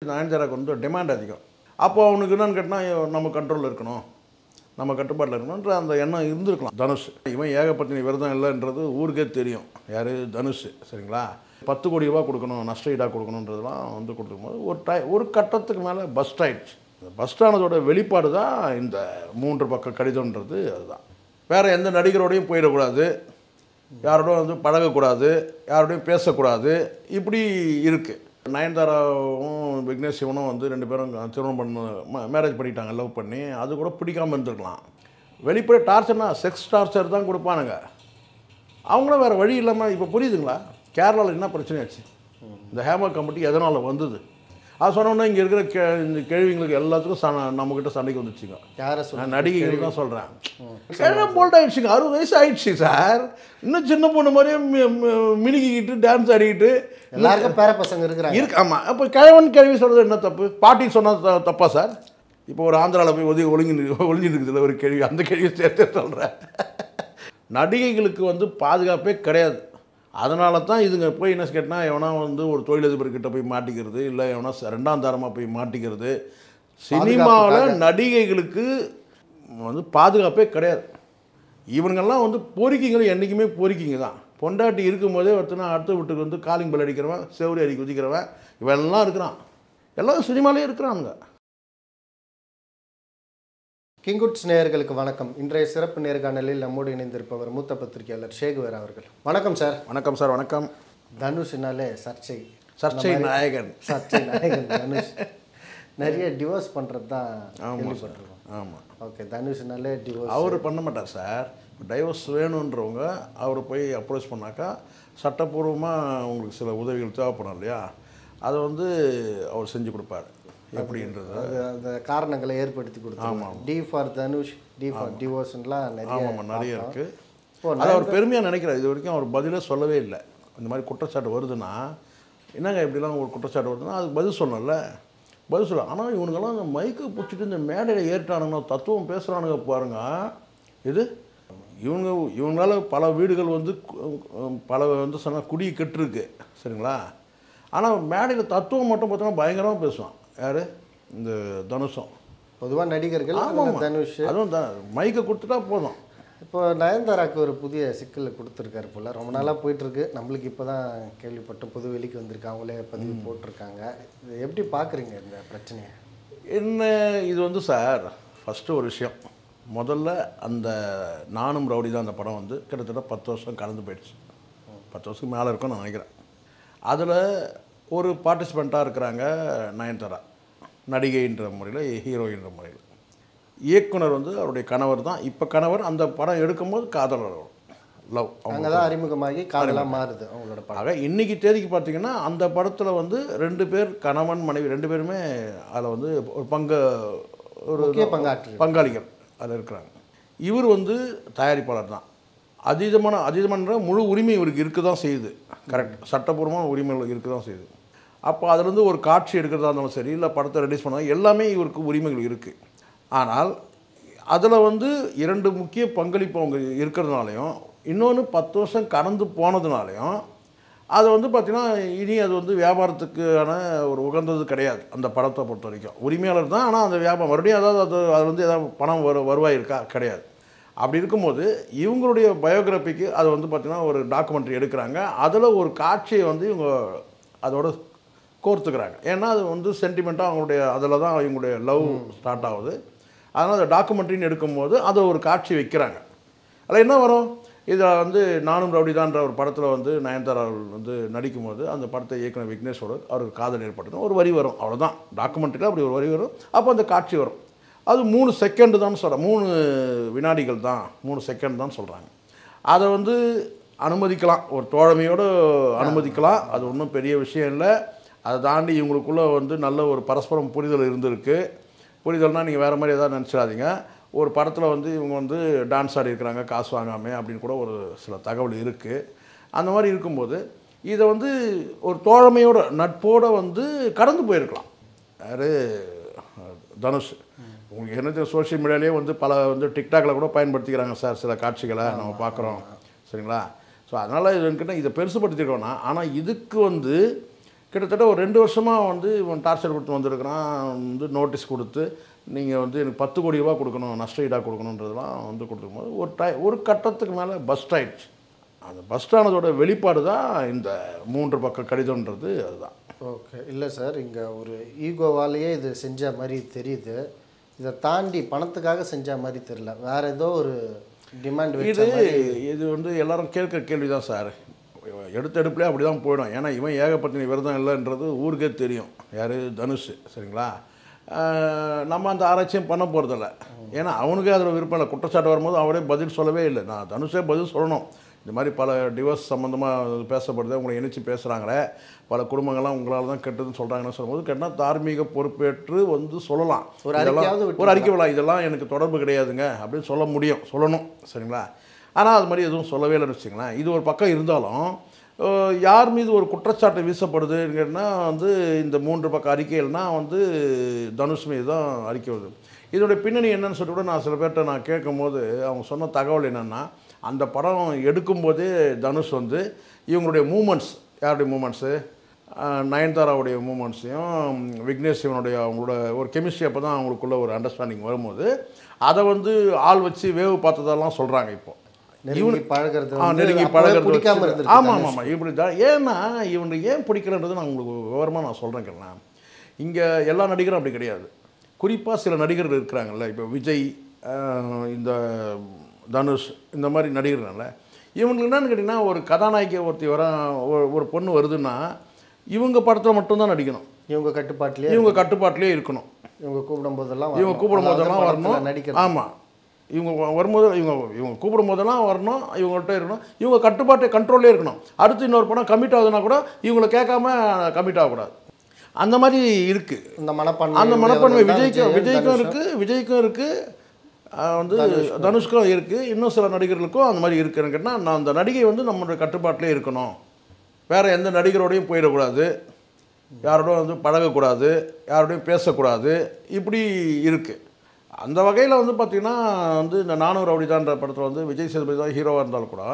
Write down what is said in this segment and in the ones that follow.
நயன்தாராக்கு வந்து டிமாண்ட் அதிகம் அப்போ அவனுக்கு என்னன்னு கேட்டால் நம்ம கண்ட்ரோலில் இருக்கணும் நம்ம கட்டுப்பாட்டில் இருக்கணுன்ற அந்த எண்ணம் இருந்திருக்கலாம் தனுஷ் இவன் ஏகப்பத்தினி விரதம் இல்லைன்றது ஊருக்கே தெரியும் யார் தனுஷ் சரிங்களா பத்து கோடி ரூபா கொடுக்கணும் நஷ்ட ஈடாக கொடுக்கணுன்றதெல்லாம் வந்து கொடுக்கும்போது ஒரு டை ஒரு கட்டத்துக்கு மேலே பஸ்ட் ஆயிடுச்சு இந்த பஸ்ட் ஆனதோட வெளிப்பாடு தான் இந்த மூன்று பக்க கடிதம்ன்றது அதுதான் வேறு எந்த நடிகரோடையும் போயிடக்கூடாது யாரோடும் வந்து பழகக்கூடாது யாரோடையும் பேசக்கூடாது இப்படி இருக்குது நயன்தாராவும் விக்னேஷ் சிவனும் வந்து ரெண்டு பேரும் திருமணம் பண்ண மேரேஜ் பண்ணிட்டாங்க லவ் பண்ணி அது கூட பிடிக்காம இருந்திருக்கலாம் வெளிப்படை டார்ச்சர்னா செக்ஸ் டார்ச்சர் தான் கொடுப்பானுங்க அவங்களும் வேறு வழி இல்லாமல் இப்போ புரியுதுங்களா கேரளாவில் என்ன பிரச்சனையாச்சு இந்த ஹேமா கமிட்டி எதனால் வந்தது அது சொன்னோன்னா இங்கே இருக்கிற கே இந்த கேள்விங்களுக்கு எல்லாத்துக்கும் ச நம்மக்கிட்ட சண்டைக்கு வந்துச்சுங்க யாரை சொல்ல நான் நடிகைகள் தான் சொல்கிறேன் எல்லாம் போல்ட் ஆயிடுச்சுங்க அறுபது வயசு ஆயிடுச்சு சார் இன்னும் சின்ன பொண்ணு மாதிரியே மி- மி- மினுக்கிக்கிட்டு டான்ஸ் ஆடிக்கிட்டு எல்லாருக்கும் பேர பசங்க இருக்கிறாங்க இருக்கு ஆமாம் அப்போ கிழவன் கிழவி சொல்கிறது என்ன தப்பு பாட்டி சொன்னது த- தப்பா சார் இப்போ ஒரு ஆந்திராவில் போய் ஒதுங்கி ஒழுங்கி ஒளிஞ்சு இருக்குதுல்ல ஒரு கேள்வி அந்த கேள்வியை சேர்த்து சொல்கிறேன் நடிகைகளுக்கு வந்து பாதுகாப்பே கிடையாது அதனால தான் இதுங்க போய் என்ன கேட்டால் எவனா வந்து ஒரு தொழிலதிபர்கிட்ட போய் மாட்டிக்கிறது இல்லை எவனா ச- ரெண்டாம் தரமாக போய் மாட்டிக்கிறது சினிமாவில் நடிகைகளுக்கு வந்து பாதுகாப்பே கிடையாது இவனுங்கெல்லாம் வந்து பொறிக்கிங்களும் என்றைக்குமே பொறிக்கிங்க தான் பொண்டாட்டி இருக்கும்போதே ஒருத்தனா அடுத்த வீட்டுக்கு வந்து காலிங் பெல் அடிக்கிறவன் செவரி அடி குதிக்கிறவன் இவெல்லாம் இருக்கிறான் எல்லாம் சினிமாலே இருக்கிறானுங்க கிங்குட்ஸ் நேயர்களுக்கு வணக்கம் இன்றைய சிறப்பு நேர்காணலில் நம்மோடு இணைந்திருப்பவர் மூத்த பத்திரிகையாளர் ஷேகுவேர் அவர்கள் வணக்கம் சார் வணக்கம் சார் வணக்கம் தனுஷ்னாலே சர்ச்சை சர்ச்சை நாயகன் சர்ச்சை நாயகன் தனுஷ் நிறைய டிவோர்ஸ் பண்ணுறது தான் ஆமாம் சார் கேள்விப்பட்டிருக்கோம் ஆமாம் ஓகே தனுஷ்னாலே டிவோர்ஸ் அவர் பண்ண மாட்டார் சார் டைவர்ஸ் வேணுன்றவங்க அவர் போய் அப்ரோச் பண்ணாக்கா சட்டப்பூர்வமாக உங்களுக்கு சில உதவிகள் தேவைப்படும் இல்லையா அதை வந்து அவர் செஞ்சு கொடுப்பார் எப்படின்றது அது அந்த காரணங்களை ஏற்படுத்தி கொடுத்தாங்க D for Dhanush D for டிவோர்ஸ்லாம் நிறைய ஆமாம் நிறைய இருக்குது இப்போ அது அவர் பெருமையாக நினைக்கிறார் இது வரைக்கும் அவர் பதிலே சொல்லவே இல்லை இந்த மாதிரி குற்றச்சாட்டு வருதுன்னா என்னங்க இப்படிலாம் ஒரு குற்றச்சாட்டு வருதுன்னா அதுக்கு பதில் சொல்லணும்ல பதில் சொல்ல ஆனால் இவனுங்கெல்லாம் இந்த மைக்கை பிடிச்சிட்டு இந்த மேடையில் ஏறிட்டானுங்க தத்துவம் பேசுகிறானுங்க பாருங்க இது இவங்க இவங்களால பல வீடுகள் வந்து கு- பல வந்து சொன்னால் குடி கெட்டுருக்கு சரிங்களா ஆனால் மேடையில் தத்துவம் மட்டும் பார்த்தோன்னா பயங்கரமாக பேசுவான் யார் இந்த தனுஷம் பொதுவாக நடிகர்கள் ஆமாம் தனுஷ் அதுவும் த மைக்கை கொடுத்துட்டா போதும் இப்போ நயன்தாராக்கு ஒரு புதிய சிக்கல் கொடுத்துருக்காரு போல ரொம்ப நாளாக போயிட்டுருக்கு நம்மளுக்கு இப்போ தான் கேள்விப்பட்டு புது வெளிக்கு வந்திருக்கு அவங்களே பதிவு போட்டிருக்காங்க இது எப்படி பார்க்குறீங்க இந்த பிரச்சனையை என்ன இது வந்து சார் ஃபஸ்ட்டு ஒரு விஷயம் முதல்ல அந்த நானும் ரவுடி தான் அந்த படம் வந்து கிட்டத்தட்ட பத்து வருஷம் கலந்து போயிடுச்சு பத்து வருஷத்துக்கு மேலே இருக்கும்னு நான் நினைக்கிறேன் அதில் ஒரு பார்ட்டிசிபெண்ட்டாக இருக்கிறாங்க நயன்தாரா நடிகைன்ற முறையில் ஹீரோயின்ற முறையில் இயக்குனர் வந்து அவருடைய கணவர் தான் இப்போ கணவர் அந்த படம் எடுக்கும்போது காதலர் லவ் அங்கே தான் அறிமுகமாகி காதலாக மாறுது அவங்களோட படம் ஆக இன்னைக்கு தேதிக்கு பார்த்தீங்கன்னா அந்த படத்தில் வந்து ரெண்டு பேர் கணவன் மனைவி ரெண்டு பேருமே அதில் வந்து ஒரு பங்கு ஒரு முக்கிய பங்காற்று பங்காளிகள் அதில் இருக்கிறாங்க இவர் வந்து தயாரிப்பாளர் தான் அதீதமான அதீதமான முழு உரிமை இவருக்கு இருக்க தான் செய்யுது கரெக்ட் சட்டப்பூர்வமான உரிமைகள் இருக்க தான் செய்யுது அப்போ அதுலேருந்து ஒரு காட்சி எடுக்கிறதா இருந்தாலும் சரி இல்லை படத்தை ரிலீஸ் பண்ணால் எல்லாமே இவருக்கு உரிமைகள் இருக்குது ஆனால் அதில் வந்து இரண்டு முக்கிய பங்களிப்பு அவங்க இருக்கிறதுனாலையும் இன்னொன்று பத்து வருஷம் கடந்து போனதுனாலையும் அது வந்து பார்த்திங்கன்னா இனி அது வந்து வியாபாரத்துக்கான ஒரு உகந்தது கிடையாது அந்த படத்தை பொறுத்த வரைக்கும் உரிமையாளர் தான் ஆனால் அந்த வியாபாரம் மறுபடியும் அதாவது அது அது வந்து ஏதாவது பணம் வரு வருவாய் இருக்கா கிடையாது அப்படி இருக்கும்போது இவங்களுடைய பயோகிராஃபிக்கு அது வந்து பார்த்திங்கன்னா ஒரு டாக்குமெண்ட்ரி எடுக்கிறாங்க அதில் ஒரு காட்சியை வந்து இவங்க அதோட கோர்த்துக்கிறாங்க ஏன்னா அது வந்து சென்டிமெண்ட்டாக அவங்களுடைய அதில் தான் இவங்களுடைய லவ் ஸ்டார்ட் ஆகுது அதனால் அந்த டாக்குமெண்ட்ரின்னு எடுக்கும்போது அதை ஒரு காட்சி வைக்கிறாங்க அதில் என்ன வரும் இதில் வந்து நானும் ரவுடிதான்ற ஒரு படத்தில் வந்து நயன்தாரா அவர்கள் வந்து நடிக்கும்போது அந்த படத்தை இயக்குனர் விக்னேஷோட அவருக்கு காதல் ஏற்பட்டது ஒரு வரி வரும் அவ்வளோதான் டாக்குமெண்ட்ரியில் அப்படி ஒரு வரி வரும் அப்போ அந்த காட்சி வரும் அது மூணு செகண்டு தான் சொல்கிறேன் மூணு வினாடிகள் தான் மூணு செகண்ட் தான் சொல்கிறாங்க அதை வந்து அனுமதிக்கலாம் ஒரு தோழமையோடு அனுமதிக்கலாம் அது ஒன்றும் பெரிய விஷயம் இல்லை அதை தாண்டி இவங்களுக்குள்ளே வந்து நல்ல ஒரு பரஸ்பரம் புரிதல் இருந்திருக்கு புரிதல்னால் நீங்கள் வேறு மாதிரி எதாவது நினச்சிடாதீங்க ஒரு படத்தில் வந்து இவங்க வந்து டான்ஸ் ஆடி இருக்கிறாங்க காசு வாங்காமல் அப்படின்னு கூட ஒரு சில தகவல் இருக்குது அந்த மாதிரி இருக்கும்போது இதை வந்து ஒரு தோழமையோட நட்போடு வந்து கடந்து போயிருக்கலாம் யார் தனுஷ் உங்களுக்கு என்ன சோஷியல் மீடியாலேயே வந்து பல வந்து டிக்டாக்ல கூட பயன்படுத்திக்கிறாங்க சார் சில காட்சிகளை நம்ம பார்க்குறோம் சரிங்களா ஸோ அதனால் இது என்கிட்ட இதை பெருசுப்படுத்திருக்கோம்னா ஆனால் இதுக்கு வந்து கிட்டத்தட்ட ஒரு ரெண்டு வருஷமாக வந்து இவன் டார்ச்சர் கொடுத்து வந்திருக்கிறான் வந்து நோட்டீஸ் கொடுத்து நீங்கள் வந்து எனக்கு பத்து கோடி ரூபா கொடுக்கணும் நஷ்ட ஈடாக கொடுக்கணுன்றதெல்லாம் வந்து கொடுக்கும்போது ஒரு டை ஒரு கட்டத்துக்கு மேலே பஸ்ட் ஆயிடுச்சு அந்த பஸ்ட் ஆனதோட வெளிப்பாடு தான் இந்த மூன்று பக்க கடிதம்ன்றது அதுதான் ஓகே இல்லை சார் இங்கே ஒரு ஈகோவாலேயே இது செஞ்ச மாதிரி தெரியுது இதை தாண்டி பணத்துக்காக செஞ்ச மாதிரி தெரியல வேற ஏதோ ஒரு டிமாண்ட் வச்ச இது மாதிரி இது வந்து எல்லாரும் கேட்குற கேள்வி தான் சார் எடுத்த எடுப்புலேயே அப்படி தான் போயிடும் ஏன்னா இவன் ஏகப்பத்தினி விரதம் இல்லைன்றது ஊருக்கே தெரியும் யார் தனுஷ் சரிங்களா ஆஹ் நம்ம அந்த ஆராய்ச்சியும் பண்ண போகிறதில்ல ஏன்னா அவனுக்கே அதில் விருப்பம் இல்லை குற்றச்சாட்டு வரும்போது அவரே பதில் சொல்லவே இல்லை நான் தனுஷே பதில் சொல்லணும் இந்த மாதிரி பல டிவோர்ஸ் சம்மந்தமாக பேசப்படுது உங்களை இணைச்சி பேசுகிறாங்களே பல குடும்பங்கள்லாம் உங்களால் தான் கெட்டதுன்னு சொல்கிறாங்கன்னு சொல்லும்போது கேட்டால் தார்மீக பொறுப்பேற்று வந்து சொல்லலாம் ஒரு இதெல்லாம் அறிக்கையாவது ஒரு அறிக்கை விழா இதெல்லாம் எனக்கு தொடர்பு கிடையாதுங்க அப்படின்னு சொல்ல முடியும் சொல்லணும் சரிங்களா ஆனால் அது மாதிரி எதுவும் சொல்லவே இல்லைன்னு வச்சுங்களேன் இது ஒரு பக்கம் இருந்தாலும் அஹ், யார் மீது ஒரு குற்றச்சாட்டு வீசப்படுதுங்கன்னா வந்து இந்த மூன்று பக்க அறிக்கைகள்னா வந்து தனுஷ் மீது தான் அறிக்கை வருது இதோடைய பின்னணி என்னன்னு சொல்லிட்டு கூட நான் சில பேர்கிட்ட நான் கேட்கும்போது அவங்க சொன்ன தகவல் என்னென்னா அந்த படம் எடுக்கும்போதே தனுஷ் வந்து இவங்களுடைய மூமெண்ட்ஸ் யாருடைய மூமெண்ட்ஸு நயன்தாராவுடைய மூமெண்ட்ஸையும் விக்னேஷ் சிவனுடைய அவங்களோட ஒரு கெமிஸ்ட்ரி அப்போ தான் அவங்களுக்குள்ள ஒரு அண்டர்ஸ்டாண்டிங் வரும்போது அதை வந்து ஆள் வச்சு வேவு பார்த்ததெல்லாம் சொல்கிறாங்க இப்போ நெருங்கி பழகிறது ஆ வந்து நெருங்கி அப்பவே பழகிறது பிடிக்காம வச்சு- இருந்திருக்கு ஆமாம் ஆமாம் ஆமாம் இப்படி தான் ஏன்னா இவனுக்கு ஏன் பிடிக்கலன்றது நான் உங்களுக்கு விவரமாக நான் சொல்கிறேன் கேள்னா இங்கே எல்லா நடிகரும் அப்படி கிடையாது குறிப்பாக சில நடிகர்கள் இருக்கிறாங்கல்ல இப்போ விஜய் ஆஹ், இந்த தனுஷ் இந்த மாதிரி நடிகர்கள்ல இவங்களுக்கு என்னன்னு கேட்டிங்கன்னா ஒரு கதாநாயகி ஒருத்தி வர ஒரு- ஒரு பொண்ணு வருதுன்னா இவங்க படத்தில் மட்டும்தான் நடிக்கணும் இவங்க கட்டுப்பாட்டிலேயே இவங்க கட்டுப்பாட்டிலே இருக்கணும் இவங்க கூப்பிடும் போதெல்லாம் இவங்க கூப்பிடும் போதெல்லாம் அதாவது வரணும் படத்துல நடிக்கிறது ஆமாம் இவங்க வ- வரும்போது இவங்க இவங்க கூப்பிடும் போதெல்லாம் வரணும் இவங்கள்ட்ட இருக்கணும் இவங்க கட்டுப்பாட்டு கண்ட்ரோல்லே இருக்கணும் அடுத்து இன்னொரு படம் கமிட் ஆகுதுன்னா கூட இவங்களை கேட்காம கமிட் ஆகக்கூடாது அந்த மாதிரி இருக்குது இந்த மனப்பான்மை அந்த மனப்பான்மை உடையவர்கள் தான் விஜய்க்கும் விஜயும் விஜய்க்கும் தனுஷும். இருக்குது விஜய்க்கும் இருக்குது வந்து தனுஷ்க்கும் இருக்குது இன்னும் சில நடிகர்களுக்கும் அந்த மாதிரி இருக்குன்னு கேட்டால் நான் அந்த நடிகை வந்து நம்மளுடைய கட்டுப்பாட்டிலே இருக்கணும் வேறு எந்த நடிகரோடையும் போயிடக்கூடாது யாரோடையும் வந்து பழகக்கூடாது யாரோடையும் பேசக்கூடாது இப்படி இருக்குது அந்த வகையில் வந்து பார்த்திங்கன்னா வந்து இந்த நானூறு ரவுடிதான்ற படத்தில் வந்து விஜய் சேதுபதி தான் ஹீரோவாக இருந்தாலும் கூட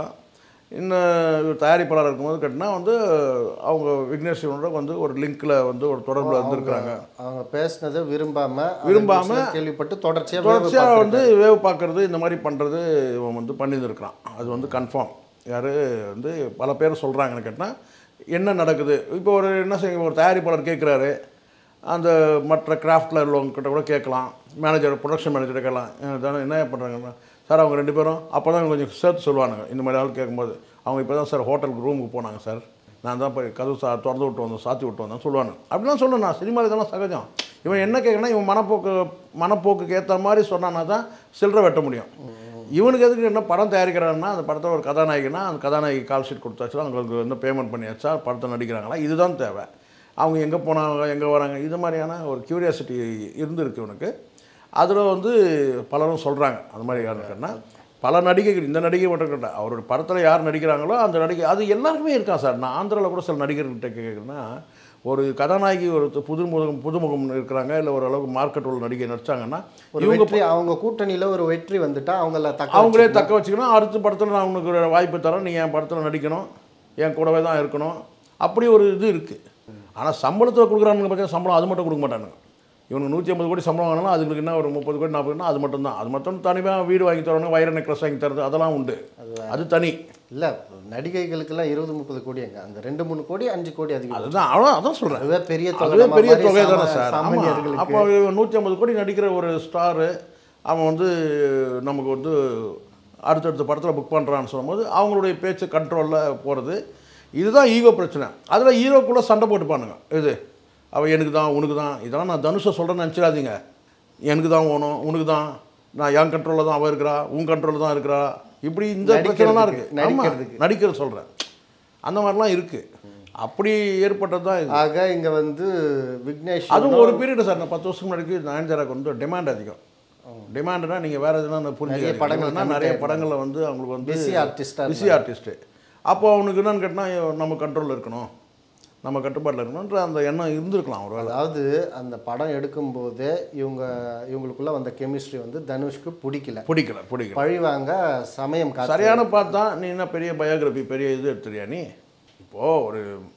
இன்னும் இவர் தயாரிப்பாளர் இருக்கும்போது கேட்டினா வந்து அவங்க விக்னேஷ் சிவனோட வந்து ஒரு லிங்க்கில் வந்து ஒரு தொடர்பில் இருந்திருக்கிறாங்க அவங்க பேசுனதை விரும்பாம அதை விரும்பாம ஒரு சிலர் கேள்விப்பட்டு தொடர்ச்சியா தொடர்ச்சியாக வந்து வேவ் பார்க்குறது இந்த மாதிரி பண்ணுறது இவன் வந்து பண்ணியிருக்கிறான் அது வந்து கன்ஃபார்ம் யார் வந்து பல பேர் சொல்கிறாங்கன்னு கேட்டால் என்ன நடக்குது இப்போ ஒரு என்ன செய்ய ஒரு தயாரிப்பாளர் கேட்குறாரு அந்த மற்ற கிராஃப்டில் உள்ளவங்க கிட்ட கூட கேட்கலாம் மேனேஜர் ப்ரொடக்ஷன் மேனேஜர் கேட்கலாம் "அஹ் தானே என்ன பண்ணுறாங்கன்னா சார் அவங்க ரெண்டு பேரும் அப்போ தான் கொஞ்சம் சேர்த்து சொல்லுவானுங்க இந்த மாதிரி ஆள் கேட்கும்போது அவங்க இப்போ தான் சார் ஹோட்டலுக்கு ரூமுக்கு போனாங்க சார் நான் தான் போய் கதவு சா திறந்து விட்டு வந்தோம் சாத்தி விட்டு வந்தேன் சொல்லுவானு அப்படிலாம் சொல்லணும் நான் சினிமாவில் இதெல்லாம் சகஜம் இவன் என்ன கேட்கனா இவன் மனப்போக்கு மனப்போக்குக்கு ஏற்ற மாதிரி சொன்னான்னா தான் சில்லறை வெட்ட முடியும் இவனுக்கு எதுக்கு என்ன படம் தயாரிக்கிறான்னா அந்த படத்தில் ஒரு கதாநாயகினா அந்த கதாநாயகி கால் ஷீட் கொடுத்தாச்சுன்னா அவங்களுக்கு வந்து பேமெண்ட் பண்ணியாச்சா படத்தை நடிக்கிறாங்களா இதுதான் தேவை அவங்க எங்கே போனாங்க எங்கே வராங்க இது மாதிரியான ஒரு க்யூரியாசிட்டி இருந்திருக்கு இவனுக்கு அதில் வந்து பலரும் சொல்கிறாங்க அந்த மாதிரி யாருக்குன்னா பல நடிகைகள் இந்த நடிகை மட்டும் கேட்டேன் அவரோட படத்தில் யார் நடிக்கிறாங்களோ அந்த நடிகை அது எல்லாருக்குமே இருக்கா சார் நான் ஆந்திராவில் கூட சில நடிகர்கள்ட்ட கேட்குறேன்னா ஒரு கதாநாயகி ஒரு புதுமுகம் புதுமுகம் இருக்கிறாங்க இல்லை ஒரு அளவுக்கு மார்க்கெட் உள்ள நடிகை நடிச்சாங்கன்னா ஒரு வெற்றி அவங்க கூட்டணியில ஒரு வெற்றி வந்துட்டா அவங்கள தக்க அவங்களே தக்க வச்சுக்கணும் அடுத்த படத்தில் நான் உனக்கு ஒரு வாய்ப்பு தரேன் நீ என் படத்தில் நடிக்கணும் என் கூடவே தான் இருக்கணும் அப்படி ஒரு இது இருக்குது ஆனால் சம்பளத்தில் கொடுக்குறானுங்க பார்த்தீங்கன்னா சம்பளம் அது மட்டும் கொடுக்க மாட்டானுங்க இவனுக்கு நூற்றி ஐம்பது கோடி சம்பளம் வாங்கினாலும் அதுங்களுக்கு என்ன ஒரு முப்பது கோடி நாற்பதுனா அது மட்டும் தான் அது மட்டும் தனியாக வீடு வாங்கி தரணும் வைர நெக்லஸ் வாங்கி தரது அதெல்லாம் உண்டு அது தனி இல்ல நடிகைகளுக்கெல்லாம் இருபது முப்பது கோடி எங்க அந்த ரெண்டு மூணு கோடி அஞ்சு கோடி அதிகம் அதுதான் அவ்வளோ அதான் சொல்கிறேன் அதுவே பெரிய தொகை அதுவே நம்ம பெரிய மாதிரி தொகை தானே சாமா- சார் ஆமாம் சாமானியர்களுக்கு அப்போ நூற்றி ஐம்பது கோடி நடிக்கிற ஒரு ஸ்டாரு அவன் வந்து நமக்கு வந்து அடுத்தடுத்த படத்தில் புக் பண்ணுறான்னு சொல்லும்போது அவங்களுடைய பேச்சு கண்ட்ரோலில் போகிறது இதுதான் ஈகோ பிரச்சனை அதில் ஹீரோக்குள்ளே சண்டை போட்டுப்பானுங்க இது அவள் எனக்கு தான் உனக்கு தான் இதெல்லாம் நான் தனுஷை சொல்கிறேன்னு நினச்சிடாதீங்க எனக்கு தான் வேணும் உனக்கு தான் நான் என் கண்ட்ரோலில் தான் அவள் இருக்கிறா உன் கண்ட்ரோலில் தான் இருக்கிறா இப்படி இந்த பிரச்சனைலாம் இருக்குது நடிக்கிறதுக்கு. நடிக்கிறது சொல்கிறேன் அந்த மாதிரிலாம் இருக்குது அப்படி ஏற்பட்டது தான் இது ஆக இங்க வந்து விக்னேஷ் அதுவும் ஒரு பீரியட் சார் நான் பத்து வருஷம் முன்னாடி நயன்தாராக்கு வந்து டிமாண்ட் அதிகம் டிமாண்ட்னா நீங்கள் வேறு எதுனா நிறைய புரிஞ்சு படங்கள் படங்கள்னா நிறைய படங்களில் வந்து அவங்களுக்கு வந்து பிஸி ஆர்டிஸ்டா பிஸி ஆர்டிஸ்ட்டு அப்போ அவனுக்கு என்னன்னு கேட்டால் நம்ம கண்ட்ரோலில் இருக்கணும் நம்ம கட்டுப்பாட்டில் இருக்கணுன்ற அந்த எண்ணம் இருந்திருக்கலாம் ஒரு அதாவது அந்த படம் எடுக்கும்போதே இவங்க இவங்களுக்குள்ள வந்த கெமிஸ்ட்ரி வந்து தனுஷ்க்கு பிடிக்கல பிடிக்கல பிடிக்கல பழி வாங்க சமயம் காத்து சரியான பார்த்தா நீ என்ன பெரிய பயோகிராஃபி பெரிய இது எடுத்துறியா நீ இப்போது ஒரு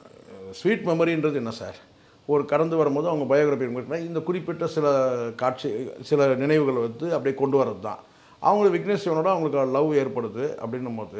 ஸ்வீட் மெமரின்றது என்ன சார் ஒரு கடந்து வரும்போது அவங்க பயோகிராஃபி இந்த குறிப்பிட்ட சில காட்சி சில நினைவுகள் வந்து அப்படியே கொண்டு வர்றது தான் அவங்களுக்கு விக்னேஷ் சிவனோட அவங்களுக்கு லவ் ஏற்படுது அப்படின்னும் போது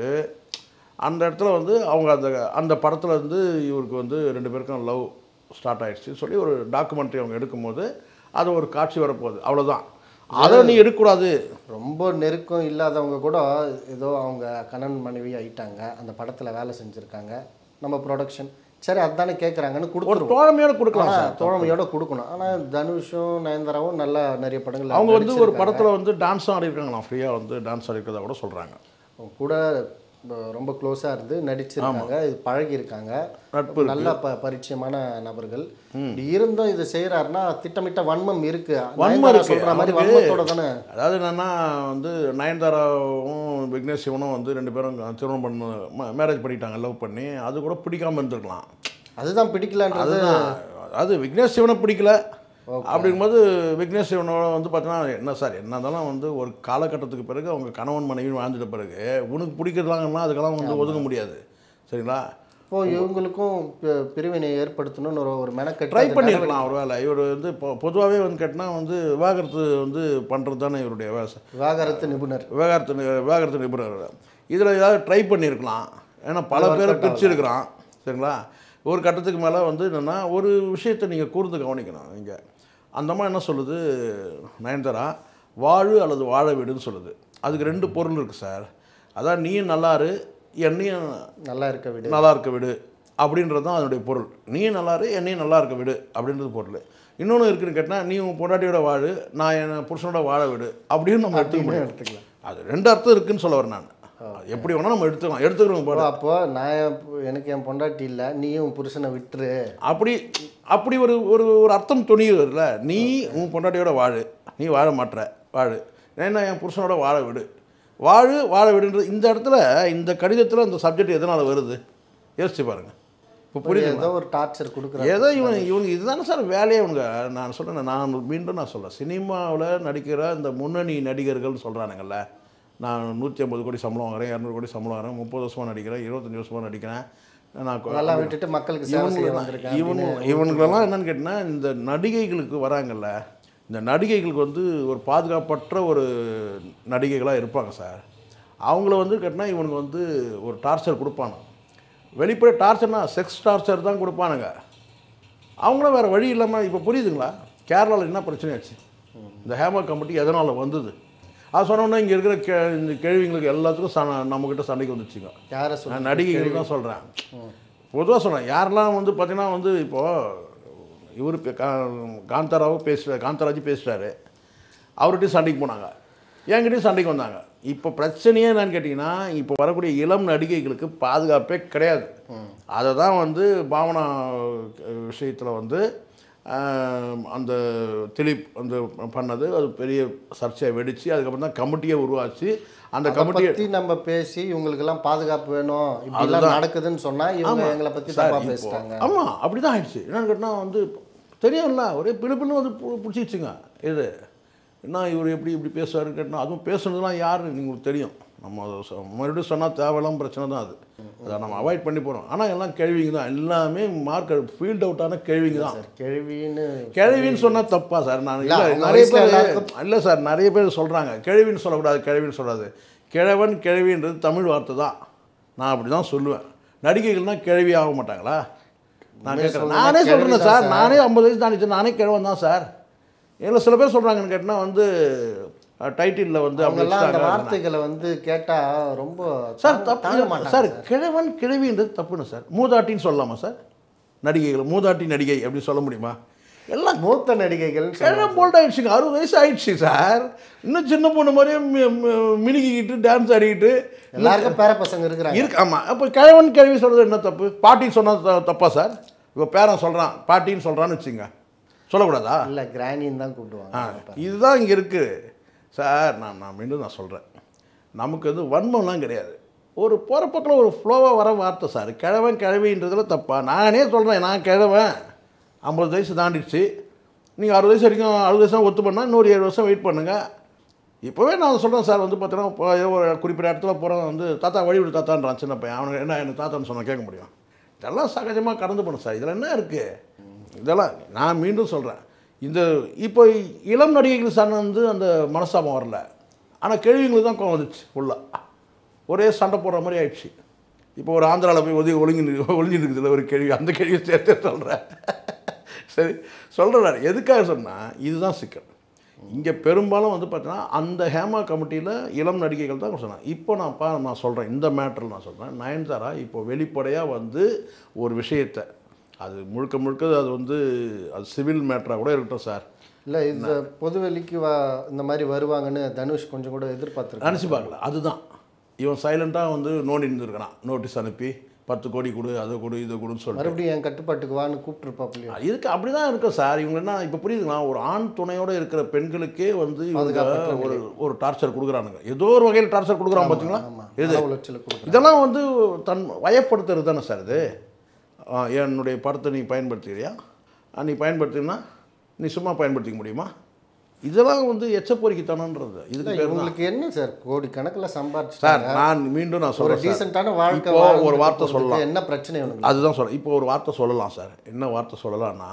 அந்த இடத்துல வந்து அவங்க அந்த அந்த படத்தில் வந்து இவருக்கு வந்து ரெண்டு பேருக்கும் லவ் ஸ்டார்ட் ஆயிடுச்சு சொல்லி ஒரு டாக்குமெண்ட்ரி அவங்க எடுக்கும்போது அது ஒரு காட்சி வரப்போகுது அவ்வளோதான் அதை நீ எடுக்கக்கூடாது ரொம்ப நெருக்கம் இல்லாதவங்க கூட ஏதோ அவங்க கணவன் மனைவி ஆயிட்டாங்க அந்த படத்தில் வேலை செஞ்சுருக்காங்க நம்ம ப்ரொடக்ஷன் சரி அதுதானே கேட்குறாங்கன்னு ஒரு கொடுத்துருவோம் தோழமையோட கொடுக்கலாம் ஆனால் சார் தோழமையோட கொடுக்கணும் ஆனால் தனுஷும் நயன்தாராவும் நல்லா நிறைய படங்கள் அவங்க வந்து ஒரு படத்தில் வந்து டான்ஸும் ஆடிருக்காங்களாம் ஃப்ரீயாக வந்து டான்ஸ் ஆடிருக்கிறதா கூட சொல்கிறாங்க அவங்க கூட ப- ரொம்ப க்ளோஸாக இருந்து நடிச்சிருக்காங்க இது பழகி இருக்காங்க நட்பு நல்ல ப பரிச்சயமான நபர்கள் இப்படி இருந்தும் இது செய்கிறாருன்னா திட்டமிட்ட வன்மம் இருக்கு நயன்தாரா இருக்கு. சொல்ற மாதிரி அவருக்கு- வன்மத்தோட தானே அதாவது என்னென்னா வந்து நயன்தாராவும் விக்னேஷ் சிவனும் வந்து ரெண்டு பேரும் திருமணம் பண்ண மேரேஜ் பண்ணிட்டாங்க லவ் பண்ணி அது கூட பிடிக்காம இருந்திருக்கலாம் அதுதான் பிடிக்கலன்றது அதுதான் அது விக்னேஷ் சிவனை பிடிக்கல அப்படிங்கும்போது விக்னேஷ் சிவனோட வந்து பார்த்தீங்கன்னா என்ன சார் என்ன இருந்தாலும் வந்து ஒரு காலகட்டத்துக்கு பிறகு அவங்க கணவன் மனைவி வாழ்ந்துட்ட பிறகு உனக்கு பிடிக்கிறதாங்கன்னா அதுக்கெல்லாம் வந்து ஒதுங்க முடியாது சரிங்களா இப்போ இவங்களுக்கும் பி- பிரிவினை ஏற்படுத்தணும்னு ஒரு ஒரு மெனக்கட்டு ட்ரை அது பண்ணியிருக்கலாம் ஒரு வேலை இவர் வந்து இப்போ பொதுவாகவே வந்து கேட்டால் வந்து விவாகரத்து வந்து பண்ணுறது தானே இவருடைய வேலை விவாகரத்து நிபுணர் விவாகரத்து நி- விவாகரத்து நிபுணர் இதில் ஏதாவது ட்ரை பண்ணியிருக்கலாம் ஏன்னா பல பேரை பிரிச்சிருக்கிறான் சரிங்களா ஒரு கட்டத்துக்கு மேலே வந்து என்னென்னா ஒரு விஷயத்தை நீங்கள் கூர்ந்து கவனிக்கணும் நீங்கள் அந்த மாதிரி என்ன சொல்லுது நயன்தாரா வாழு அல்லது வாழ விடுன்னு சொல்லுது அதுக்கு ரெண்டு பொருள் இருக்குது சார் அதான் நீயும் நல்லாரு என்னையும் நல்லா இருக்க விடு நல்லா இருக்க விடு அப்படின்றது தான் அதனுடைய பொருள் நீயும் நல்லா இரு என்னையும் நல்லா இருக்க விடு அப்படின்றது பொருள் இன்னொன்று இருக்குன்னு கேட்டால் நீ உன் பொண்டாட்டியோட வாழு நான் என் புருஷனோட வாழ விடு அப்படின்னு நம்ம எடுத்துக்க முடியும் எடுத்துக்கலாம் அது ரெண்டு அர்த்தம் இருக்குன்னு சொல்ல வரேன் நான் எப்படி வேணால் நம்ம எடுத்துக்கலாம் எடுத்துக்கிறோம் அப்போ பாரு அப்போ நான் என் பு- எனக்கு என் பொண்டாட்டி இல்லை நீயும் உன் புருஷனை விட்டுரு அப்படி அப்படி ஒரு ஒரு ஒரு அர்த்தம் துணியுதுல நீ உன் பொண்டாட்டியோட வாழு நீ வாழ மாட்ற வாழு என்ன என் புருஷனோட வாழ விடு வாழு வாழ விடுன்றது இந்த இடத்துல இந்த கடிதத்தில் இந்த சப்ஜெக்ட் எதனால் வருது யோசிச்சு பாருங்க இப்போ புரியுது ஏதோ ஒரு டார்ச்சர் கொடுக்குறாங்க ஏதோ இவன் இவனுக்கு இதுதானே சார் வேலையே இவனுங்க நான் சொல்கிறேன் நான் மீண்டும் நான் சொல்கிறேன் சினிமாவில் நடிக்கிற இந்த முன்னணி நடிகர்கள்னு சொல்கிறானுங்கல்ல நான் நூற்றி ஐம்பது கோடி சம்பளம் வாங்குறேன் இரநூறு கோடி சம்பளம் வாங்குறேன் முப்பது வருஷமாக நடிக்கிறேன் இருபத்தஞ்சி வருஷமாக நடிக்கிறேன் நான் கொ- அதெல்லாம் விட்டுட்டு மக்களுக்கு சேவை செய்ய இவனுங்களெல்லாம் வந்திருக்கேன் இவனு இவனுங்களெல்லாம் என்னன்னு கேட்டிங்கன்னா இந்த நடிகைகளுக்கு வராங்கல்ல இந்த நடிகைகளுக்கு வந்து ஒரு பாதுகாப்பற்ற ஒரு நடிகைகளாக இருப்பாங்க சார் அவங்கள வந்து கேட்டினா இவனுக்கு வந்து ஒரு டார்ச்சர் கொடுப்பானு வெளிப்படை டார்ச்சர்னா செக்ஸ் டார்ச்சர் தான் கொடுப்பானுங்க அவங்களும் வேறு வழி இல்லாமல் இப்போ புரியுதுங்களா கேரளாவில் என்ன பிரச்சனையாச்சு இந்த ஹேமா கமிட்டி எதனால் வந்தது அது சொன்னோன்னே இங்கே இருக்கிற கே இந்த கேள்விங்களுக்கு எல்லாத்துக்கும் ச நம்மக்கிட்ட சண்டைக்கு வந்துச்சுங்க யாரை சொல்ல நான் நடிகைகள் தான் சொல்கிறேன் பொதுவாக சொல்கிறேன் யாரெல்லாம் வந்து பார்த்தீங்கன்னா வந்து இப்போது இவர் காந்தாராவும் பேசுகிறார் காந்தராஜ் பேசுகிறாரு அவர்கிட்டயும் சண்டைக்கு போனாங்க என்கிட்டயும் சண்டைக்கு வந்தாங்க இப்போ பிரச்சனையே என்னன்னு கேட்டிங்கன்னா இப்போ வரக்கூடிய இளம் நடிகைகளுக்கு பாதுகாப்பே கிடையாது அதை தான் வந்து பாவனா விஷயத்தில் வந்து ஆஹ், அந்த திலீப் வந்து பண்ணது அது பெரிய சர்ச்சையை வெடித்து அதுக்கப்புறம் தான் கமிட்டியை உருவாச்சு அந்த அதை கமிட்டியை பத்தி நம்ம பேசி இவங்களுக்கெல்லாம் பாதுகாப்பு வேணும் இப்படிலாம் நடக்குதுன்னு சொன்னா இவங்க எங்களை பத்தி தப்பா பேசிட்டாங்க ஆமாம் அப்படி தான் ஆயிடுச்சு என்னன்னு கேட்டால் வந்து தெரியும்ல ஒரே பிடிப்புன்னு வந்து பு- பிடிச்சிச்சுங்க இது என்ன இவர் எப்படி இப்படி பேசுவாருன்னு கேட்டால் அதுவும் பேசுனதுலாம் யார் உங்களுக்கு தெரியும் நம்ம அதை சொ- மறுபடியும் சொன்னால் தேவையில்லாம பிரச்சனை தான் அது அதை நம்ம அவாய்ட் பண்ணி போகிறோம் ஆனால் எல்லாம் கேள்விங்க தான் எல்லாமே மார்க் ஃபீல்ட் அவுட்டான கேள்விங்க தான் சார் கேள்வின்னு கிழவின்னு சொன்னால் தப்பா சார் நான் இல்ல, இல்லை அவங்க நிறைய வயசுல பேர் எல்லாருக்கும் இல்லை சார் நிறைய பேர் சொல்கிறாங்க கிழவின்னு சொல்லக்கூடாது கிழவின்னு சொல்லாது கிழவன் கிழவின்றது தமிழ் வார்த்தை தான் நான் அப்படி தான் சொல்லுவேன் நடிகைகள்னால் கிழவி ஆக மாட்டாங்களா நான் உண்மையை கேட்குறேன் சொல்லணும்னா நானே கிழவி சொல்கிறேன் தான் சார் சார். நானே ஐம்பது வயசு தாண்டிச்சு நானே கிழவன் தான் சார் இல்லை சில பேர் சொல்கிறாங்கன்னு கேட்டால் வந்து டைட்டிலில் வந்து அப்படி அவங்கெல்லாம் அந்த வச்சுட்டாங்க. வார்த்தைகளை வந்து கேட்டா ரொம்ப சார் தாங்க- தப்பு தாங்க மாட்டாங்க சார் கிழவன் கிழவின்றது தப்புன்னு சார் மூதாட்டின்னு சொல்லலாமா சார் நடிகைகள் மூதாட்டி நடிகை அப்படி சொல்ல முடியுமா எல்லாம் மூத்த நடிகைகள் கிழமை போல்ட் ஆயிடுச்சுங்க அறுபது வயசு ஆயிடுச்சு சார் இன்னும் சின்ன பொண்ணு மாதிரியே மி- மி- மினுக்கிக்கிட்டு டான்ஸ் ஆடிக்கிட்டு எல்லாருக்கும் பேர பசங்க இருக்கிறாங்க இருக்கு ஆமாம் அப்போ கிழவன் கிழவி சொல்கிறது என்ன தப்பு பாட்டின்னு சொன்னால் தப்பா சார் இப்போ பேரன் சொல்கிறான் பாட்டின்னு சொல்கிறான்னு வச்சுங்க சொல்லக்கூடாதா இல்ல கிராணின்னு தான் ஆ கூப்பிடுவாங்க இதுதான் இங்கே இருக்குது சார் நான் நான் மீண்டும் நான் சொல்கிறேன் நமக்கு வந்து வன்மம்லாம் கிடையாது ஒரு போகிற பக்கம் ஒரு ஃப்ளோவாக வர வார்த்தை சார் கிழவன் கிழவின்றதுல தப்பா நானே சொல்கிறேன் நான் கிழவன் ஐம்பது வயசு தாண்டிடுச்சு நீங்கள் அறுபது வயசு வரைக்கும் அறுபது வருஷம் ஒத்து பண்ணால் இன்னொரு ஏழு வருஷம் வெயிட் பண்ணுங்கள் இப்போவே நான் சொல்கிறேன் சார் வந்து பார்த்தீங்கன்னா இப்போ ஏதோ ஒரு குறிப்பிட்ட இடத்துல போகிறோம் வந்து தாத்தா வழி விடு தாத்தான்றான் சின்ன பையன் அவனுக்கு என்ன எனக்கு தாத்தான்னு சொன்னால் கேட்க முடியும் இதெல்லாம் சகஜமாக கடந்து போகணும் சார் இதில் என்ன இருக்குது இதெல்லாம் நான் மீண்டும் சொல்கிறேன் இந்த இப்போ இளம் நடிகைகள் சார் வந்து அந்த மனசாபம் வரல ஆனால் கேள்விங்களுக்கு தான் கோவம் வந்துச்சு ஃபுல்லாக ஒரே சண்டை போடுற மாதிரி ஆயிடுச்சு இப்போ ஒரு ஆந்திராவில் போய் ஒதுங்கி ஒழுங்கி ஒளிஞ்சு இருக்குதுல்ல ஒரு கேள்வி அந்த கேள்வியை சேர்த்து சொல்கிறேன் சரி சொல்கிறேன் நான் எதுக்காக சொன்னால் இதுதான் சிக்கல் இங்கே பெரும்பாலும் வந்து பார்த்தீங்கன்னா அந்த ஹேமா கமிட்டியில் இளம் நடிகைகள் தான் சொன்னாங்க இப்போ நான் பா நான் சொல்கிறேன் இந்த மேட்டரில் நான் சொல்கிறேன் நயன்தாரா இப்போ வெளிப்படையாக வந்து ஒரு விஷயத்தை அது முழுக்க முழுக்க அது வந்து அது சிவில் மேட்டராக கூட இருக்கட்டும் சார் இல்லை இந்த பொதுவெளிக்கு வா இந்த மாதிரி வருவாங்கன்னு தனுஷ் கொஞ்சம் கூட எதிர்பார்த்துருக்காங்க நினச்சி பார்க்கல அதுதான் இவன் சைலண்ட்டாக வந்து நோண்டி இருந்திருக்கிறான் நோட்டீஸ் அனுப்பி பத்து கோடி கொடு அதை கொடு இதை கொடுன்னு சொல்லிட்டு மறுபடியும் என் கட்டுப்பாட்டுக்கு வான்னு கூப்பிட்டுருப்பாப்லையோ இதுக்கு அப்படி தான் இருக்கும் சார் இவங்க என்ன இப்போ புரியுதுங்களா ஒரு ஆண் துணையோடு இருக்கிற பெண்களுக்கே வந்து இவங்க ஒரு ஒரு டார்ச்சர் கொடுக்குறானுங்க ஏதோ ஒரு வகையில் டார்ச்சர் கொடுக்குறான் பார்த்தீங்களா ஆமாம் இது உளைச்சல் கொடுக்குறேன் இதெல்லாம் வந்து தன் வயப்படுத்துறது தானே சார் இது ஆ, என்னுடைய படத்தை நீ பயன்படுத்துகிறியா ஆ, நீ பயன்படுத்தினா நீ சும்மா பயன்படுத்திக்க முடியுமா இதெல்லாம் வந்து எச்சப்பொறிக்குத்தனன்றது இதுக்கு பேர் தான் உங்களுக்கு என்ன சார் கோடி கணக்கில் சார் சம்பாரிச்சிட்டாங்க நான் மீண்டும் நான் ஒரு சொல்கிறேன் சார் டீசெண்டான வாழ்க்கை இப்போ ஒரு வாழ்ந்துட்டு வார்த்தை போறதுக்கு சொல்லலாம். என்ன பிரச்சனை உனக்கு அதுதான் சொல்கிறேன் இப்போ ஒரு வார்த்தை சொல்லலாம் சார் என்ன வார்த்தை சொல்லலாம்னா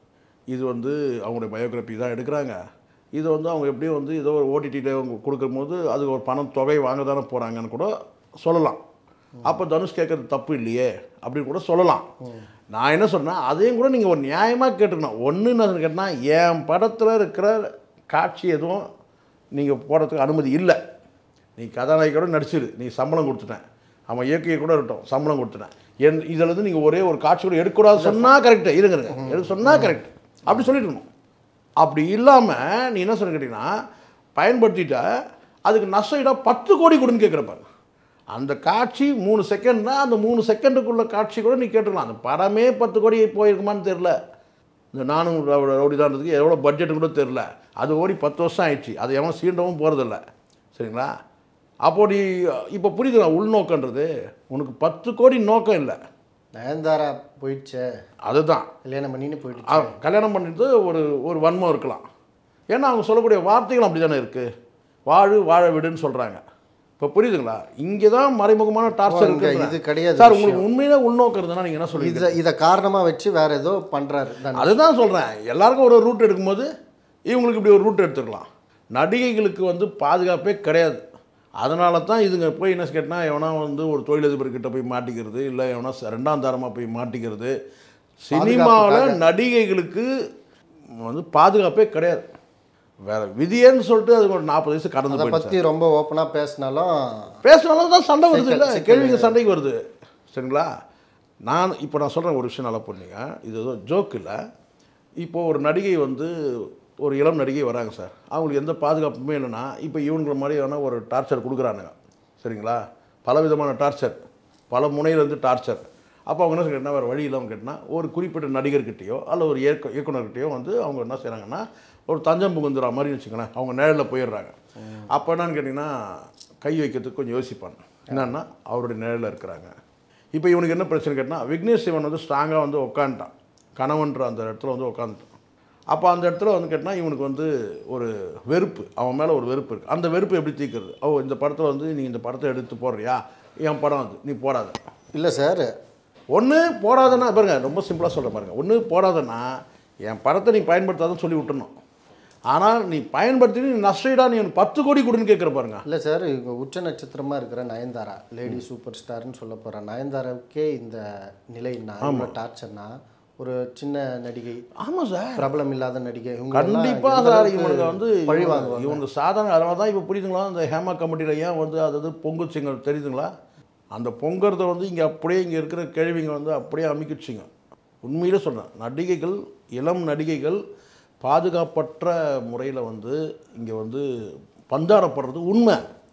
இது வந்து அவங்களுடைய பயோகிராஃபி தான் எடுக்கிறாங்க இது வந்து அவங்க எப்படியும் வந்து ஏதோ ஒரு ஓடிடியில் அவங்க கொடுக்கும்போது அது ஒரு பணம் தொகை வாங்க தானே போகிறாங்கன்னு கூட சொல்லலாம் அப்போ தனுஷ் கேட்கறது தப்பு இல்லையே அப்படின்னு கூட சொல்லலாம் நான் என்ன சொன்னேன் அதையும் கூட நீங்கள் ஒரு நியாயமாக கேட்டுக்கணும் ஒன்று என்ன கேட்டேன்னா என் படத்தில் இருக்கிற காட்சி எதுவும் நீங்கள் போடுறதுக்கு அனுமதி இல்லை நீ கதாநாயகியோட நடிச்சிரு நீ சம்பளம் கொடுத்துட்டேன் அவன் இயற்கையை கூட இருக்கட்டும் சம்பளம் கொடுத்துட்டேன் என் இதில் இருந்து நீங்கள் ஒரே ஒரு காட்சி கூட எடுக்கக்கூடாது சொன்னால் கரெக்டு இருங்க இருங்க. எடுக்க சொன்னால் கரெக்ட் அப்படி சொல்லிட்டு அப்படி இல்லாமல் நீ என்ன சொல்ல கேட்டிங்கன்னா பயன்படுத்திட்ட அதுக்கு நஷ்டம் பத்து கோடி கொடுன்னு கேட்குறப்பாங்க அந்த காட்சி மூணு செகண்ட்னா அந்த மூணு செகண்டுக்குள்ள காட்சி கூட நீ கேட்டுக்கலாம் அந்த படமே பத்து கோடி போயிருக்குமான்னு தெரில இந்த நானும் ரவு- ரவுடிதான்றதுக்கு எவ்வளோ பட்ஜெட் கூட தெரில அது ஓடி பத்து வருஷம் ஆயிடுச்சு அது எவன் சீண்டவும் போகிறதில்ல சரிங்களா அப்போ நீ இப்போ புரியுதுங்களா உள்நோக்கன்றது உனக்கு பத்து கோடி நோக்கம் இல்லை நயன்தாரா போயிடுச்சே அதுதான் கல்யாணம் பண்ணின்னு போயிடுச்சு அவ- கல்யாணம் பண்ணிட்டு ஒரு ஒரு வன்மம் இருக்கலாம் ஏன்னா அவங்க சொல்லக்கூடிய வார்த்தைகள் அப்படி தானே இருக்குது வாழு வாழ விடுன்னு சொல்கிறாங்க இப்போ புரியுதுங்களா இங்கே தான் மறைமுகமான டார்ச்சர் இங்க இருக்கு இது கிடையாது சார் உங்களுக்கு உண்மையிலே உள்நோக்கம் இருந்ததுன்னா நீங்கள் என்ன சொல்லுவீங்க இதை இதை காரணமாக வச்சு வேற ஏதோ பண்ணுறாரு தான் அதுதான் சொல்கிறேன் எல்லாருக்கும் ஒரு ரூட் எடுக்கும்போது இவங்களுக்கு இப்படி ஒரு ரூட் எடுத்துக்கலாம் நடிகைகளுக்கு வந்து பாதுகாப்பே கிடையாது அதனால தான் இதுங்க போய் என்ன கேட்டால் எவனா வந்து ஒரு தொழிலதிபர்கிட்ட போய் மாட்டிக்கிறது இல்லை எவனா ச- ரெண்டாம் தரமாக போய் மாட்டிக்கிறது சினிமாவில் நடிகைகளுக்கு வந்து பாதுகாப்பே கிடையாது வேற விதியேன்னு சொல்லிட்டு அது ஒரு நாற்பது வயசு கடந்து அதை போயிடுச்சு பற்றி ரொம்ப ஓப்பனாக பேசினாலும் பேசினாலும் தான் சண்டை வருது இல்லை சிக்கல். கேள்விங்க சண்டைக்கு வருது சரிங்களா நான் இப்போ நான் சொல்கிறேன் ஒரு விஷயம் நல்லா பண்ணீங்க இது ஏதோ ஜோக் இல்லை இப்போ ஒரு நடிகை வந்து ஒரு இளம் நடிகை வராங்க சார் அவங்களுக்கு எந்த பாதுகாப்புமே இல்லைன்னா இப்போ இவனுங்கிற மாதிரியான ஒரு டார்ச்சர் கொடுக்குறானுங்க சரிங்களா பலவிதமான டார்ச்சர் பல முனையிலேருந்து டார்ச்சர் அப்போ அவங்க என்ன கேட்டால் வேறு வழி இல்லாமல் கேட்டால் ஒரு குறிப்பிட்ட நடிகர்கிட்டயோ அல்ல ஒரு இயக்க இயக்குனர்கிட்டயோ வந்து அவங்க என்ன செய்கிறாங்கன்னா ஒரு தஞ்சம் புகுந்துற மாதிரி வச்சுக்கோங்களேன் அவங்க நிழலில் போயிடுறாங்க அப்போ என்னன்னு கேட்டிங்கன்னா கை வைக்கிறதுக்கு கொஞ்சம் யோசிப்பாங்க என்னன்னா அவருடைய நிழலில் இருக்கிறாங்க இப்போ இவனுக்கு என்ன பிரச்சனை கேட்டால் விக்னேஷ் சிவன் வந்து ஸ்ட்ராங்காக வந்து உட்காந்துட்டான் கணவன்ற அந்த இடத்துல வந்து உட்காந்துட்டான் அப்போ அந்த இடத்துல வந்து கேட்டால் இவனுக்கு வந்து ஒரு வெறுப்பு அவன் மேலே ஒரு வெறுப்பு இருக்குது அந்த வெறுப்பு எப்படி தீர்க்கிறது ஓ இந்த படத்தில் வந்து நீ இந்த படத்தை எடுத்து போடுறியா என் படம் அது நீ போடாத இல்லை சார் ஒன்று போடாதன்னா பாருங்க ரொம்ப சிம்பிளாக சொல்கிறேன் பாருங்க ஒன்று போடாதன்னா என் படத்தை நீ பயன்படுத்தாதன்னு சொல்லி விட்டுறணும் ஆனால் நீ பயன்படுத்தி நீ நஷ்டீடா நீ எனக்கு பத்து கோடி கொடுன்னு கேட்குற பாருங்க இல்லை சார் இவங்க உச்ச நட்சத்திரமாக இருக்கிற நயன்தாரா லேடி சூப்பர் ஸ்டார்னு சொல்ல போகிற நயன்தாராவுக்கே இந்த நிலைன்னா இவ்வளோ டார்ச்சர்னா ஒரு சின்ன நடிகை ஆமாம் சார் பிரபலம் இல்லாத நடிகை இவங்க கண்டிப்பாக எல்லாம் சார் எந்த இவனுக்கு அளவுக்கு வந்து பழி இவங்க- வாங்குவாங்க இவங்க சாதாரண அதனால தான் இப்போ புரியுதுங்களா இந்த ஹேமா கமிட்டியில் ஏன் வந்து அதாவது பொங்குச்சிங்க தெரியுதுங்களா அந்த பொங்குறத வந்து இங்கே அப்படியே இங்கே இருக்கிற கேள்விங்க வந்து அப்படியே அமைக்கிச்சிங்க உண்மையிலே சொல்கிறேன் நடிகைகள் இளம் நடிகைகள் பாதுகாப்பற்ற முறையில் வந்து இங்கே வந்து பந்தாடப்படுறது உண்மை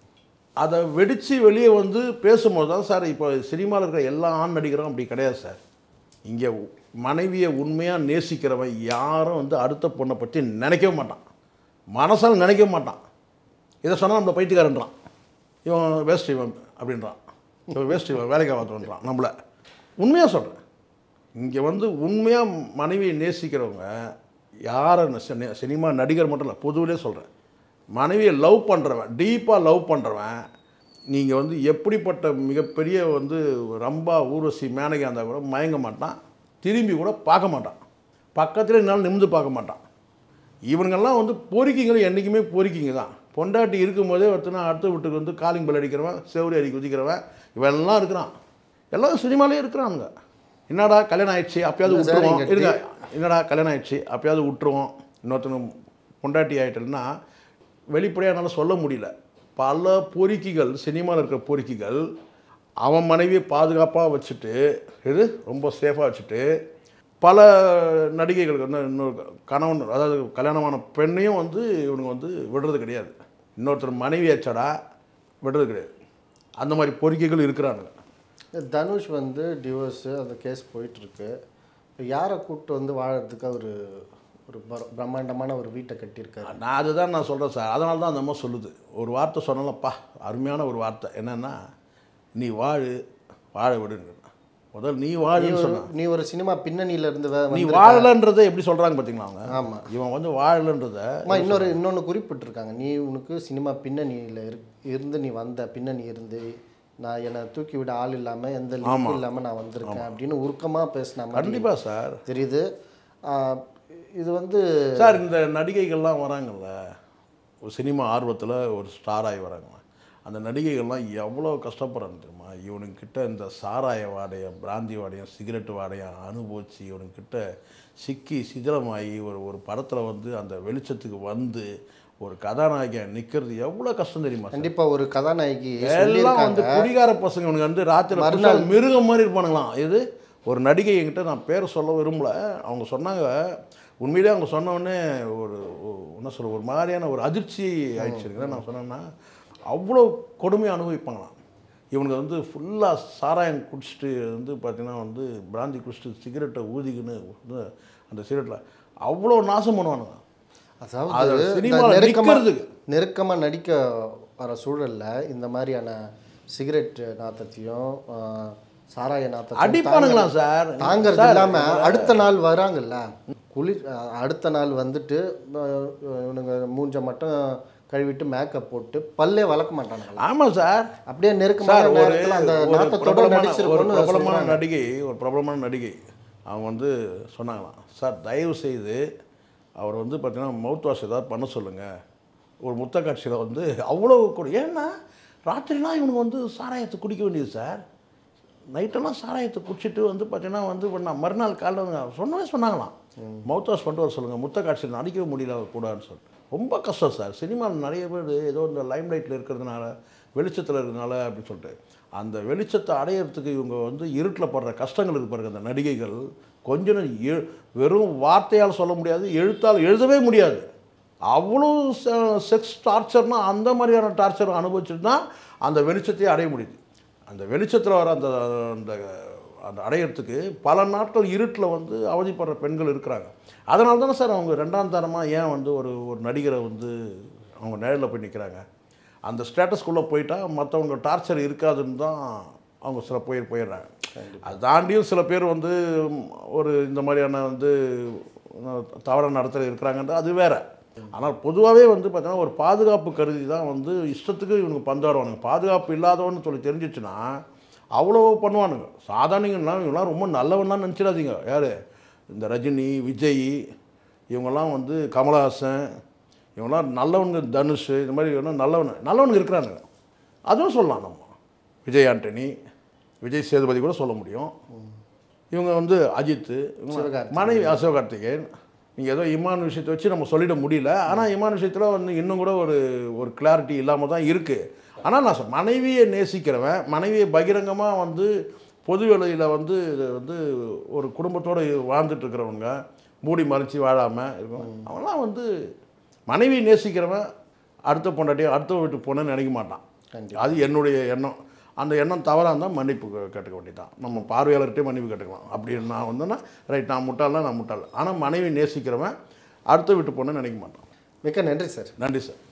அதை வெடித்து வெளியே வந்து பேசும்போது தான் சார் இப்போ சினிமாவில் இருக்கிற எல்லா ஆண் நடிகரும் அப்படி கிடையாது சார் இங்கே மனைவியை உண்மையாக நேசிக்கிறவன் யாரும் வந்து அடுத்த பொண்ணை பற்றி நினைக்கவே மாட்டான் மனசால் நினைக்கவே மாட்டான் இதை சொன்னால் நம்மளை பைத்தியக்காரன்றான் இவன் வேஸ்ட் இவன் அப்படின்றான் இவன் வேஸ்ட் இவன் வேலைக்கு ஆகாதவன்றான் நம்மளை உண்மையாக சொல்கிறேன் இங்கே வந்து உண்மையாக மனைவியை நேசிக்கிறவங்க யாரை ந- சினி- சினிமா நடிகர் மட்டும் இல்லை பொதுவிலே சொல்கிறேன் மனைவியை லவ் பண்ணுறவன் டீப்பாக லவ் பண்ணுறவன் நீங்கள் வந்து எப்படிப்பட்ட மிகப்பெரிய வந்து ரம்பா ஊர்வசி மேனகா இருந்தால் கூட மயங்க மாட்டான் திரும்பி கூட பார்க்க மாட்டான் பக்கத்தில் என்னால் நிமிந்து பார்க்க மாட்டான் இவனுங்கெல்லாம் வந்து பொறிக்கிங்களும் என்றைக்குமே பொறிக்கிங்க தான் பொண்டாட்டி இருக்கும்போதே ஒருத்தனா அடுத்த வீட்டுக்கு வந்து காலிங் பெல் அடிக்கிறவன் செவரி அடி குதிக்கிறவன் இவெல்லாம் இருக்கிறான் எல்லாம் சினிமாலே இருக்கிறானுங்க என்னடா கல்யாணம் ஆயிடுச்சு அப்பயாவது இல்ல சார், விட்டுருவோம் இங்க இருங்க என்னடா கல்யாணம் ஆயிடுச்சு அப்பயாவது விட்டுருவோம் இன்னொருத்தனும் பொண்டாட்டி ஆயிட்டல்னா வெளிப்படையாக என்னால் சொல்ல முடியல பல பொறுக்கிகள் சினிமாவில் இருக்கிற பொறுக்கிகள் அவன் மனைவியை பாதுகாப்பாக வச்சுட்டு இது ரொம்ப சேஃபாக வச்சுட்டு பல நடிகைகளுக்கு வந்து இன்னொரு கணவன் அதாவது கல்யாணமான பெண்ணையும் வந்து இவனுங்க வந்து விடுறது கிடையாது இன்னொருத்தர் மனைவி ஆச்சடா விடுறது கிடையாது அந்த மாதிரி பொறுக்கிகள் இருக்கிறானுங்க தனுஷ் வந்து டிவோர்ஸு அந்த கேஸ் போயிட்டுருக்கு இப்போ யாரை கூப்பிட்டு வந்து வாழறதுக்கு ஒரு ஒரு பர- பிரம்மாண்டமான ஒரு வீட்டை கட்டியிருக்காரு நான் அதுதான் நான் சொல்கிறேன் சார் அதனால தான் அந்த அம்மா சொல்லுது ஒரு வார்த்தை சொன்னாலப்பா அருமையான ஒரு வார்த்தை என்னென்னா நீ வாழு வாழ விடுங்க முதல் நீ வாழுன்னு சொன்ன நீ ஒரு சினிமா பின்னணியில இருந்து வே- நீ வந்திருக்க. வாழலன்றதை எப்படி சொல்கிறாங்க பார்த்தீங்களா அவங்க ஆமா இவன் வந்து வாழலன்றத அம்மா இன்னொரு இன்னொன்று குறிப்பிட்டிருக்காங்க நீ உனக்கு சினிமா பின்னணியில் இரு இருந்து நீ வந்த பின்னணி இருந்து நான் என்னை தூக்கி விட ஆள் இல்லாமல் எந்த லிங்க் இல்லாமல் நான் வந்திருக்கேன் அப்படின்னு உருக்கமாக பேசின மாதிரி கண்டிப்பாக சார் தெரியுது ஆஹ் இது வந்து சார் இந்த நடிகைகள்லாம் வராங்கல்ல ஒரு சினிமா ஆர்வத்தில் ஒரு ஸ்டார் ஆகி வராங்க அந்த நடிகைகள்லாம் எவ்வளோ கஷ்டப்படுறாங்க தெரியுமா இவனுக்கிட்ட இந்த சாராய வாடையம் பிராந்தி வாடையம் சிகரெட் வாடையம் அனுபவிச்சு இவனுக்கிட்ட சிக்கி சிதிலமாகி ஒரு ஒரு படத்தில் வந்து அந்த வெளிச்சத்துக்கு வந்து ஒரு கதாநாயகியா நிற்கிறது எவ்வளோ கஷ்டம் தெரியுமா சார்? கண்டிப்பா ஒரு கதாநாயகி எல்லாம் சொல்லியிருக்காங்க வந்து குடிகார பசங்க இவனுக்கு வந்து ராத்திரி மறுநாள் புதுசா மிருகம் மாதிரி இருப்பானுங்களாம் இது ஒரு நடிகை என்கிட்ட நான் பேரை சொல்ல விரும்பல அவங்க சொன்னாங்க உண்மையிலே அவங்க சொன்ன உடனே ஒரு ஒரு- என்ன சொல்ல ஒரு மாதிரியான ஒரு அதிர்ச்சி ஆயிடுச்சு எனக்கு. நான் சொன்னேன்னா அவ்வளோ கொடுமையாக அனுபவிப்பாங்களாம் இவனுக்கு வந்து ஃபுல்லாக சாராயம் குடிச்சிட்டு வந்து பார்த்தீங்கன்னா வந்து பிராந்தி குடிச்சிட்டு சிகரெட்டை ஊதிக்கின்னு வந்து அந்த சிகரெட்டில் அவ்வளோ நாசம் பண்ணுவானுங்க அதாவது அது இந்த சினிமால நெருக்கமா நிக்கிறதுக்கு. நெருக்கமா நடிக்க வர சூழல்ல இந்த மாதிரியான சிகரெட் நாத்தத்தையும் ஆஹ், சாராய நாத்தத்தையும் அடிப்பானுங்களாம் சார் தாங்கிறது சார், இல்லாம அடுத்த நாள் வராங்கல்ல குளிர் அஹ், அடுத்த நாள் வந்துட்டு அஹ், இவனுங்க மூஞ்ச மட்டும் கழுவிட்டு மேக்கப் போட்டு பல்லே வளர்க்க மாட்டானுங்களா ஆமாம் சார் அப்படியே நெருக்கமான சார் ஒரு நேரத்துல அந்த ஒரு நாத்தத்தோட பிரபலமான ஒரு நடிச்சிருக்கோம்னு பிரபலமான சொல்றாங்க. நடிகை ஒரு பிரபலமான நடிகை அவங்க வந்து சொன்னாங்களாம் சார் தயவு செய்து அவர் வந்து பார்த்தீங்கன்னா மவுத் வாஷ் ஏதாவது பண்ண சொல்லுங்கள் ஒரு முத்த காட்சியில் வந்து அவ்வளோ கூட ஏன்னா ராத்திரிலாம் இவனுக்கு வந்து சாராயத்தை குடிக்க வேண்டியது சார் நைட்டெல்லாம் சாராயத்தை குடிச்சிட்டு வந்து பார்த்தீங்கன்னா வந்து பண்ணா மறுநாள் காலைல வந்து சொன்னவே சொன்னாங்களாம் மவுத் வாஷ் பண்ணிட்டு வர சொல்லுங்கள் முத்த காட்சியில் நடிக்கவே முடியல கூடாதுன்னு சொல்லிட்டு ரொம்ப கஷ்டம் சார் சினிமாவில் நிறைய பேர் ஏதோ இந்த லைம் லைட்டில் இருக்கிறதுனால வெளிச்சத்தில் இருக்கிறதுனால அப்படின்னு சொல்லிட்டு அந்த வெளிச்சத்தை அடையிறதுக்கு இவங்க வந்து இருட்டில் படுற கஷ்டங்கள் இருக்கு பாருங்க அந்த நடிகைகள் கொஞ்ச நேரம் எ- வெறும் வார்த்தையால் சொல்ல முடியாது எழுத்தால் எழுதவே முடியாது அவ்வளோ செக்ஸ் டார்ச்சர்னா அந்த மாதிரியான டார்ச்சர் அனுபவிச்சுட்டு தான் அந்த வெளிச்சத்தையே அடைய முடியுது அந்த வெளிச்சத்தில் வர அந்த அந்த அந்த அடையிறதுக்கு பல நாட்கள் இருட்டில் வந்து அவதிப்படுற பெண்கள் இருக்கிறாங்க அதனால தானே சார் அவங்க ரெண்டாம் தரமாக ஏன் வந்து ஒரு ஒரு நடிகரை வந்து அவங்க நிழலில் போய் நிற்கிறாங்க அந்த ஸ்டேட்டஸ்குள்ளே போயிட்டா மற்றவங்க டார்ச்சர் இருக்காதுன்னு தான் அவங்க சில பேர் போயிடுறாங்க அது தாண்டியும் சில பேர் வந்து ம், ஒரு இந்த மாதிரியான வந்து தவறான நடத்தல இருக்கிறாங்கன்ற அது வேற ஆனால் பொதுவாகவே வந்து பார்த்தீங்கன்னா ஒரு பாதுகாப்பு கருதி தான் வந்து இஷ்டத்துக்கு இவனுக்கு பந்தாடுவானுங்க பாதுகாப்பு இல்லாதவன்னு சொல்லி தெரிஞ்சிச்சுன்னா அவ்வளோ பண்ணுவானுங்க சாதாரணங்கள்லாம் இவங்களாம் ரொம்ப நல்லவன்லாம் நினச்சிடாதீங்க யார் இந்த ரஜினி விஜய் இவங்கெல்லாம் வந்து கமலஹாசன் இவங்கெல்லாம் நல்லவனுங்க தனுஷ் இந்த மாதிரி இவங்கெல்லாம் நல்லவனு நல்லவனுங்க இருக்கிறானுங்க அதுவும் சொல்லலாம் நம்ம விஜய் ஆண்டனி விஜய் சேதுபதி கூட சொல்ல முடியும் இவங்க வந்து அஜித் இவங்க சிவகார்த்திகேயன். மனைவி ஆ, சிவகார்த்திகேயன் நீங்கள் ஏதோ இமான் விஷயத்தை வச்சு நம்ம சொல்லிட முடியல ஆனால் இமான் விஷயத்தில் வந்து இன்னும் கூட ஒரு ஒரு கிளாரிட்டி இல்லாமல் தான் இருக்குது ஆனால் நான் சொ- மனைவியை நேசிக்கிறவன் மனைவியை பகிரங்கமாக வந்து பொது வேலையில் வந்து இது வந்து ஒரு குடும்பத்தோடு வாழ்ந்துட்டு இருக்கிறவங்க மூடி மறைச்சி வாழாமல் இருக்கும் அவன்லாம் வந்து மனைவியை நேசிக்கிறவன் அடுத்த பொண்டாட்டியோ அடுத்த வீட்டுக்கு போனேன்னு நினைக்க மாட்டான் கண்டிப்பா. அது என்னுடைய எண்ணம் அந்த எண்ணம் தவறாக இருந்தால் மன்னிப்பு கே- கேட்டுக்க வேண்டியதான் நம்ம பார்வையாளர்கிட்டே மன்னிப்பு கேட்டுக்கலாம் அப்படி நான் வந்தேன்னா ரைட் நான் முட்டாள்னா நான் முட்டாள் ஆனால் மனைவி நேசிக்கிறவன் அடுத்த வீட்டு பொண்ணு நினைக்க மாட்டான் மிக்க நன்றி சார் நன்றி சார்